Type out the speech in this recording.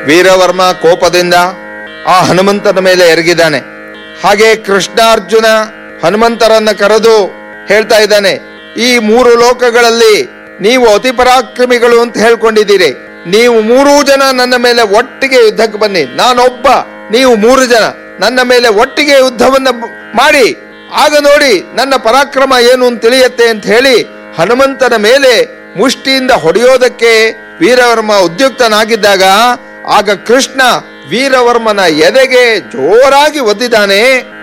ವೀರವರ್ಮ ಕೋಪದಿಂದ ಆ ಹನುಮಂತನ ಮೇಲೆ ಎರಗಿದ್ದಾನೆ ಹಾಗೆ ಕೃಷ್ಣಾರ್ಜುನ ಹನುಮಂತರನ್ನ ಕರೆದು ಹೇಳ್ತಾ ಇದ್ದಾನೆ ಈ ಮೂರು ಲೋಕಗಳಲ್ಲಿ ನೀವು ಅತಿ ಪರಾಕ್ರಮಿಗಳು ಅಂತ ಹೇಳ್ಕೊಂಡಿದ್ದೀರಿ ನೀವು ಮೂರೂ ಜನ ನನ್ನ ಮೇಲೆ ಒಟ್ಟಿಗೆ ಯುದ್ಧಕ್ಕೆ ಬನ್ನಿ ನಾನೊಬ್ಬ ನೀವು ಮೂರು ಜನ ನನ್ನ ಮೇಲೆ ಒಟ್ಟಿಗೆ ಯುದ್ಧವನ್ನ ಬ- ಮಾಡಿ ಆಗ ನೋಡಿ ನನ್ನ ಪರಾಕ್ರಮ ಏನು ಅಂತ ತಿಳಿಯತ್ತೆ ಅಂತ ಹೇಳಿ ಹನುಮಂತನ ಮೇಲೆ ಮುಷ್ಟಿಯಿಂದ ಹೊಡೆಯೋದಕ್ಕೆ ವೀರವರ್ಮ ಉದ್ಯುಕ್ತನಾಗಿದ್ದಾಗ ಆಗ ಕೃಷ್ಣ ವೀರವರ್ಮನ ಎದೆಗೆ ಜೋರಾಗಿ ಒದ್ದಿದ್ದಾನೆ